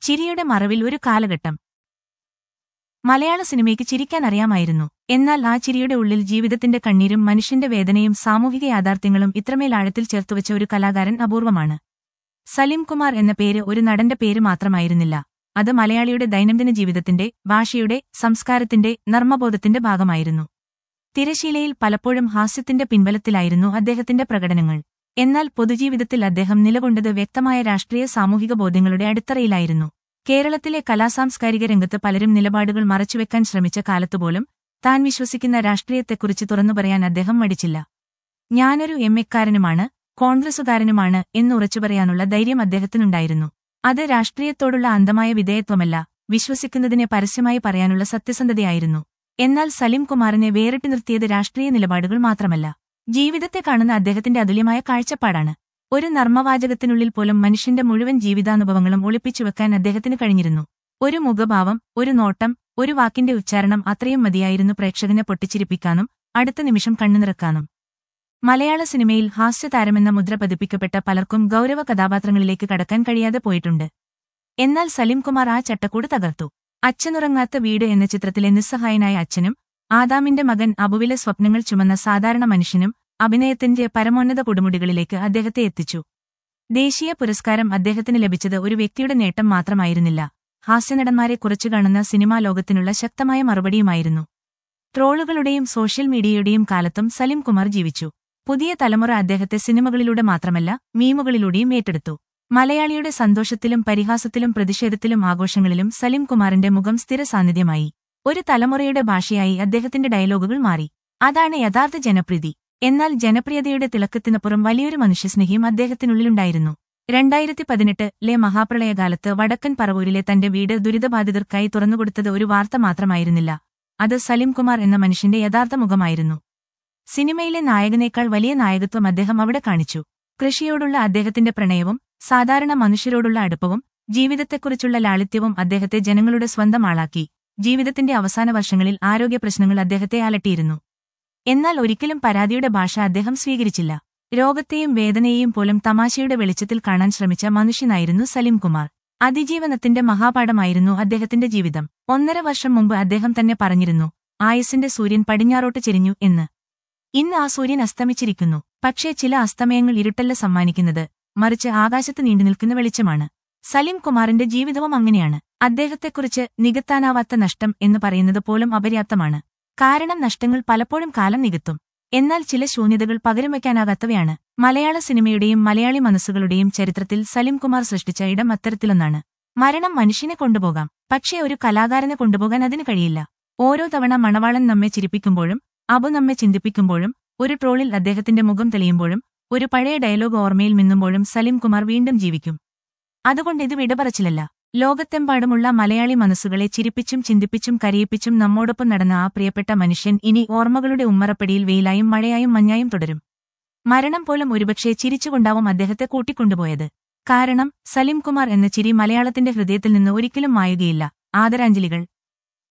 ചിരിയുടെ മറവിൽ ഒരു കാലഘട്ടം മലയാള സിനിമയ്ക്ക് ചിരിക്കാൻ അറിയാമായിരുന്നു എന്നാൽ ആ ചിരിയുടെ ഉള്ളിൽ ജീവിതത്തിന്റെ കണ്ണീരും മനുഷ്യന്റെ വേദനയും സാമൂഹിക യാഥാർത്ഥ്യങ്ങളും ഇത്രമേൽ ആഴത്തിൽ ചേർത്തുവച്ച ഒരു കലാകാരൻ അപൂർവമാണ് സലിം കുമാർ എന്ന പേര് ഒരു നടന്റെ പേര് മാത്രമായിരുന്നില്ല അത് മലയാളിയുടെ ദൈനംദിന ജീവിതത്തിന്റെ ഭാഷയുടെ സംസ്കാരത്തിന്റെ നർമ്മബോധത്തിന്റെ ഭാഗമായിരുന്നു തിരശീലയിൽ പലപ്പോഴും ഹാസ്യത്തിന്റെ പിൻബലത്തിലായിരുന്നു അദ്ദേഹത്തിന്റെ പ്രകടനങ്ങൾ എന്നാൽ പൊതുജീവിതത്തിൽ അദ്ദേഹം നിലകൊണ്ടത് വ്യക്തമായ രാഷ്ട്രീയ സാമൂഹിക ബോധ്യങ്ങളുടെ അടിത്തറയിലായിരുന്നു കേരളത്തിലെ കലാസാംസ്കാരിക രംഗത്ത് പലരും നിലപാടുകൾ മറച്ചുവെക്കാൻ ശ്രമിച്ച കാലത്തുപോലും താൻ വിശ്വസിക്കുന്ന രാഷ്ട്രീയത്തെക്കുറിച്ച് തുറന്നു പറയാൻ അദ്ദേഹം മടിച്ചില്ല ഞാനൊരു എം എക്കാരനുമാണ് കോൺഗ്രസുകാരനുമാണ് എന്ന് ഉറച്ചു പറയാനുള്ള ധൈര്യം അദ്ദേഹത്തിനുണ്ടായിരുന്നു അത് രാഷ്ട്രീയത്തോടുള്ള അന്ധമായ വിധേയത്വമല്ല വിശ്വസിക്കുന്നതിനെ പരസ്യമായി പറയാനുള്ള സത്യസന്ധതയായിരുന്നു എന്നാൽ സലിം കുമാറിനെ വേറിട്ട് നിർത്തിയത് രാഷ്ട്രീയ നിലപാടുകൾ മാത്രമല്ല ജീവിതത്തെ കാണുന്ന അദ്ദേഹത്തിന്റെ അതുല്യമായ കാഴ്ചപ്പാടാണ് ഒരു നർമ്മവാചകത്തിനുള്ളിൽ പോലും മനുഷ്യന്റെ മുഴുവൻ ജീവിതാനുഭവങ്ങളും ഒളിപ്പിച്ചുവെക്കാൻ അദ്ദേഹത്തിന് കഴിഞ്ഞിരുന്നു ഒരു മുഖഭാവം ഒരു നോട്ടം ഒരു വാക്കിന്റെ ഉച്ചാരണം അത്രയും മതിയായിരുന്നു പ്രേക്ഷകനെ പൊട്ടിച്ചിരിപ്പിക്കാനും അടുത്ത നിമിഷം കണ്ണുനിറക്കാനും മലയാള സിനിമയിൽ ഹാസ്യതാരമെന്ന മുദ്ര പതിപ്പിക്കപ്പെട്ട പലർക്കും ഗൗരവ കഥാപാത്രങ്ങളിലേക്ക് കടക്കാൻ കഴിയാതെ പോയിട്ടുണ്ട് എന്നാൽ സലിം കുമാർ ആ ചട്ടക്കൂട് തകർത്തു അച്ഛനുറങ്ങാത്ത വീട് എന്ന ചിത്രത്തിലെ നിസ്സഹായനായ അച്ഛനും ആദാമിന്റെ മകൻ അബുവിലെ സ്വപ്നങ്ങൾ ചുമന്ന സാധാരണ മനുഷ്യനും അഭിനയത്തിന്റെ പരമോന്നത കൊടുമുടികളിലേക്ക് അദ്ദേഹത്തെ എത്തിച്ചു ദേശീയ പുരസ്കാരം അദ്ദേഹത്തിന് ലഭിച്ചത് ഒരു വ്യക്തിയുടെ നേട്ടം മാത്രമായിരുന്നില്ല ഹാസ്യനടന്മാരെ കുറച്ചു കാണുന്ന സിനിമാ ലോകത്തിനുള്ള ശക്തമായ മറുപടിയുമായിരുന്നു ട്രോളുകളുടെയും സോഷ്യൽ മീഡിയയുടെയും കാലത്തും സലിം കുമാർ ജീവിച്ചു പുതിയ തലമുറ അദ്ദേഹത്തെ സിനിമകളിലൂടെ മാത്രമല്ല മീമുകളിലൂടെയും ഏറ്റെടുത്തു മലയാളിയുടെ സന്തോഷത്തിലും പരിഹാസത്തിലും പ്രതിഷേധത്തിലും ആഘോഷങ്ങളിലും സലിം കുമാറിന്റെ മുഖം സ്ഥിര സാന്നിധ്യമായി ഒരു തലമുറയുടെ ഭാഷയായി അദ്ദേഹത്തിന്റെ ഡയലോഗുകൾ മാറി അതാണ് യഥാർത്ഥ ജനപ്രീതി എന്നാൽ ജനപ്രിയതയുടെ തിളക്കത്തിനപ്പുറം വലിയൊരു മനുഷ്യസ്നേഹിയും അദ്ദേഹത്തിനുള്ളിലുണ്ടായിരുന്നു രണ്ടായിരത്തി പതിനെട്ട് ലെ മഹാപ്രളയകാലത്ത് വടക്കൻ പറവൂരിലെ തന്റെ വീട് ദുരിതബാധിതർക്കായി തുറന്നുകൊടുത്തത് ഒരു വാർത്ത മാത്രമായിരുന്നില്ല അത് സലിം കുമാർ എന്ന മനുഷ്യന്റെ യഥാർത്ഥ മുഖമായിരുന്നു സിനിമയിലെ നായകനേക്കാൾ വലിയ നായകത്വം അദ്ദേഹം അവിടെ കാണിച്ചു കൃഷിയോടുള്ള അദ്ദേഹത്തിന്റെ പ്രണയവും സാധാരണ മനുഷ്യരോടുള്ള അടുപ്പവും ജീവിതത്തെക്കുറിച്ചുള്ള ലാളിത്യവും അദ്ദേഹത്തെ ജനങ്ങളുടെ സ്വന്തം ആളാക്കി ജീവിതത്തിന്റെ അവസാന വർഷങ്ങളിൽ ആരോഗ്യ പ്രശ്നങ്ങൾ അദ്ദേഹത്തെ അലട്ടിയിരുന്നു എന്നാൽ ഒരിക്കലും പരാതിയുടെ ഭാഷ അദ്ദേഹം സ്വീകരിച്ചില്ല രോഗത്തെയും വേദനയെയും പോലും തമാശയുടെ വെളിച്ചത്തിൽ കാണാൻ ശ്രമിച്ച മനുഷ്യനായിരുന്നു സലിം കുമാർ അതിജീവനത്തിന്റെ മഹാപാഠമായിരുന്നു അദ്ദേഹത്തിന്റെ ജീവിതം ഒന്നര വർഷം മുമ്പ് അദ്ദേഹം തന്നെ പറഞ്ഞിരുന്നു ആയുസിന്റെ സൂര്യൻ പടിഞ്ഞാറോട്ട് ചെരിഞ്ഞു എന്ന് ഇന്ന് ആ സൂര്യൻ അസ്തമിച്ചിരിക്കുന്നു പക്ഷേ ചില അസ്തമയങ്ങൾ ഇരുട്ടല്ല സമ്മാനിക്കുന്നത് മറിച്ച് ആകാശത്ത് നീണ്ടുനിൽക്കുന്ന വെളിച്ചമാണ് സലിം കുമാറിന്റെ ജീവിതവും അങ്ങനെയാണ് അദ്ദേഹത്തെക്കുറിച്ച് നികത്താനാവാത്ത നഷ്ടം എന്ന് പറയുന്നത് പോലും അപര്യാപ്തമാണ് കാരണം നഷ്ടങ്ങൾ പലപ്പോഴും കാലം നികത്തും എന്നാൽ ചില ശൂന്യതകൾ പകരം വയ്ക്കാനാകാത്തവയാണ് മലയാള സിനിമയുടെയും മലയാളി മനസ്സുകളുടെയും ചരിത്രത്തിൽ സലിം കുമാർ സൃഷ്ടിച്ച ഇടം അത്തരത്തിലൊന്നാണ് മരണം മനുഷ്യനെ കൊണ്ടുപോകാം പക്ഷേ ഒരു കലാകാരനെ കൊണ്ടുപോകാൻ അതിന് കഴിയില്ല ഓരോ തവണ മണവാളൻ നമ്മെ ചിരിപ്പിക്കുമ്പോഴും അബു നമ്മെ ചിന്തിപ്പിക്കുമ്പോഴും ഒരു ട്രോളിൽ അദ്ദേഹത്തിന്റെ മുഖം തെളിയുമ്പോഴും ഒരു പഴയ ഡയലോഗ് ഓർമ്മയിൽ മിന്നുമ്പോഴും സലിം കുമാർ വീണ്ടും ജീവിക്കും അതുകൊണ്ട് ഇത് വിടപറച്ചിലല്ല ലോകത്തെമ്പാടുമുള്ള മലയാളി മനസ്സുകളെ ചിരിപ്പിച്ചും ചിന്തിപ്പിച്ചും കരയിപ്പിച്ചും നമ്മോടൊപ്പം നടന്ന ആ പ്രിയപ്പെട്ട മനുഷ്യൻ ഇനി ഓർമ്മകളുടെ ഉമ്മറപ്പടിയിൽ വെയിലായും മഴയായും മഞ്ഞായും തുടരും മരണം പോലും ഒരുപക്ഷെ ചിരിച്ചുകൊണ്ടാവും അദ്ദേഹത്തെ കൂട്ടിക്കൊണ്ടുപോയത് കാരണം സലിം കുമാർ എന്ന ചിരി മലയാളത്തിന്റെ ഹൃദയത്തിൽ നിന്ന് ഒരിക്കലും മായുകയില്ല ആദരാഞ്ജലികൾ